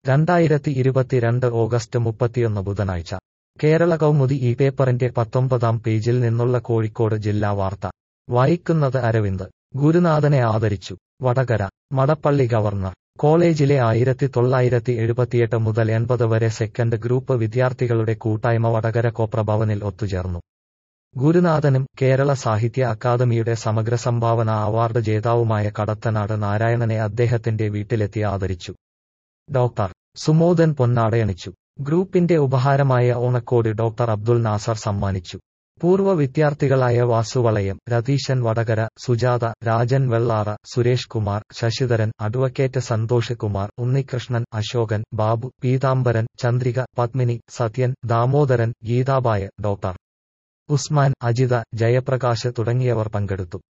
രണ്ടായിരത്തി ഇരുപത്തിരണ്ട് ഓഗസ്റ്റ് മുപ്പത്തിയൊന്ന് ബുധനാഴ്ച കേരള കൗമുദി ഈ പേപ്പറിന്റെ പത്തൊമ്പതാം പേജിൽ നിന്നുള്ള കോഴിക്കോട് ജില്ലാ വാർത്ത വായിക്കുന്നത് അരവിന്ദ് ഗുരുനാഥനെ ആദരിച്ചു വടകര മടപ്പള്ളി ഗവർണർ കോളേജിലെ ആയിരത്തി തൊള്ളായിരത്തി എഴുപത്തിയെട്ട് മുതൽ എൺപത് വരെ സെക്കൻഡ് ഗ്രൂപ്പ് വിദ്യാർത്ഥികളുടെ കൂട്ടായ്മ വടകര കോപ്രഭവനിൽ ഒത്തുചേർന്നു ഗുരുനാഥനും കേരള സാഹിത്യ അക്കാദമിയുടെ സമഗ്ര സംഭാവന അവാർഡ് ജേതാവുമായ കടത്തനാട് നാരായണനെ അദ്ദേഹത്തിന്റെ വീട്ടിലെത്തി ആദരിച്ചു ഡോക്ടർ സുമോദൻ പൊന്നാടയണിച്ചു ഗ്രൂപ്പിന്റെ ഉപഹാരമായ ഓണക്കോടി ഡോക്ടർ അബ്ദുൽ നാസർ സമ്മാനിച്ചു പൂർവ്വ വിദ്യാർത്ഥികളായ വാസുവളയം രതീശൻ വടകര സുജാത രാജൻ വെള്ളാറ സുരേഷ് കുമാർ ശശിധരൻ അഡ്വക്കേറ്റ് സന്തോഷ് കുമാർ ഉണ്ണികൃഷ്ണൻ അശോകൻ ബാബു പീതാംബരൻ ചന്ദ്രിക പത്മിനി സത്യൻ ദാമോദരൻ ഗീതാബായ ഡോക്ടർ ഉസ്മാൻ അജിത ജയപ്രകാശ് തുടങ്ങിയവർ പങ്കെടുത്തു